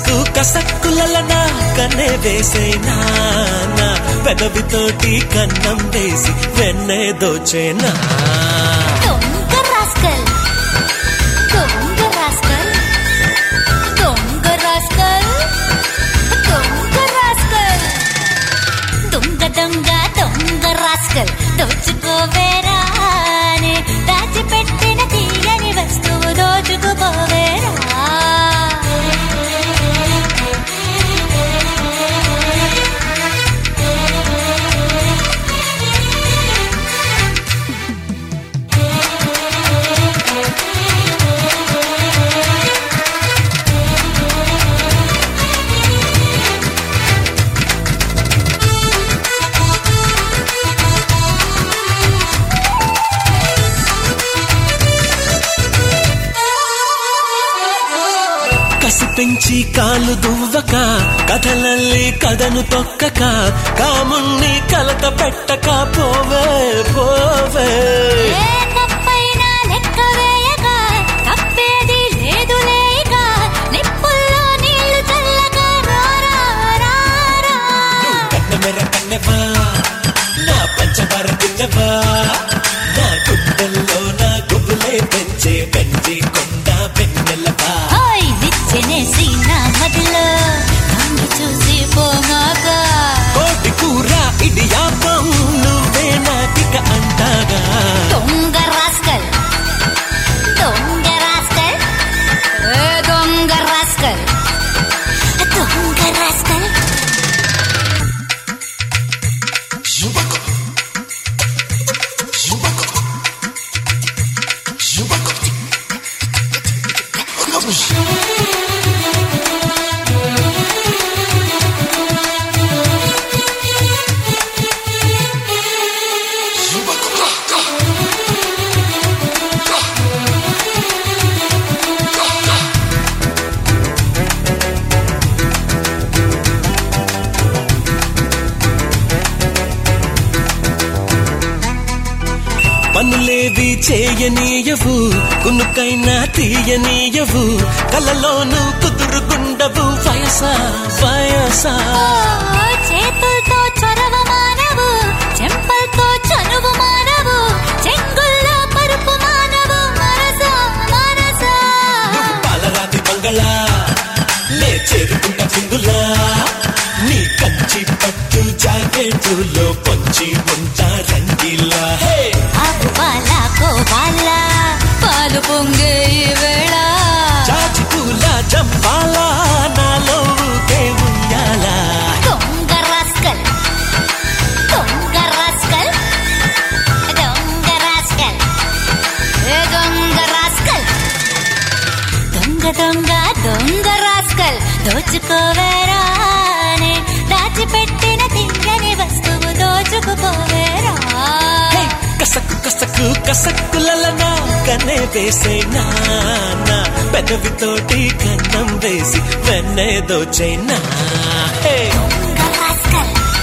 కసక్కు కసక్కులన కన్నే వేసేనా నా పెదవితోటి కన్నం వేసి వెన్నే దోచేనా దొంగ రాస్కల్ దొంగ రాస్కల్ దొంగ రాస్కల్ దొంగ రాస్కల్ దొంగ దొంగ దొంగ రాస్కల్ దోచుకోవేరానే దాచిపెట్టిన తీయని వస్తువు దోచుకుపోవేరా కసి పెంచి కాలు దువ్వక కథలల్లి కథను తొక్కక కాముణ్ణి కలత పెట్టక పోవే పోవే ఏ తప్పైనా లెక్క వేయక తప్పేది లేదులేక నిప్పుల్లో నీళ్లు చల్లగా రారా రారా కన్నెమెర కన్నెవా నా పంచదార గిన్నెవా నా గుండెల్లో నా గుబులే పెంచే పెంచి కొండ వెన్నెలవా హాయ్ నిచ్చెనేసి నా మదిలో తాంగి చూసి పోమాక కోటి కూర ఇడియాపం నువ్వే నాటిక అంటాగా దొంగ రాస్కల్ దొంగ రాస్కల్ ఏ దొంగ రాస్కల్ దొంగ రాస్కల్ పనులేవి చేయనీయవు కునుకైనా తీయనీయవు కలలోను కుదురుగుండవు వయసా వయసా ఓ చేతులతో చొరవ మానవు చెంపలతో చనువు మానవు చెంగుల్లో పరుపు మానవు మనసా మనసా పాలరాతి బంగళా నే చేరుకుంట పింగులా నీ కంచి పట్టు జాకెట్టులో పొంచి ఉంటా రంగిలా హే ఆకు బాల కోబాల పాలు పొంగే ఈ వేళ చాచి పూల జంపాలా నాలో ఊగే ఉయ్యాలా దొంగ రాస్కల్ దొంగ రాస్కల్ దొంగ రాస్కల్ ఏ దొంగ రాస్కల్ దొంగ దొంగ దొంగ రాస్కల్ దోచుకోవేరానే దాచిపెట్టిన తింగని వస్తువు దోచుకుపోవేరా హే, కసక్కు కసక్కు కసక్కులన కన్నే వేసేనా నా పెదవితోటి కన్నం వేసి వెన్నే దోచైనా హే దొంగ రాస్కల్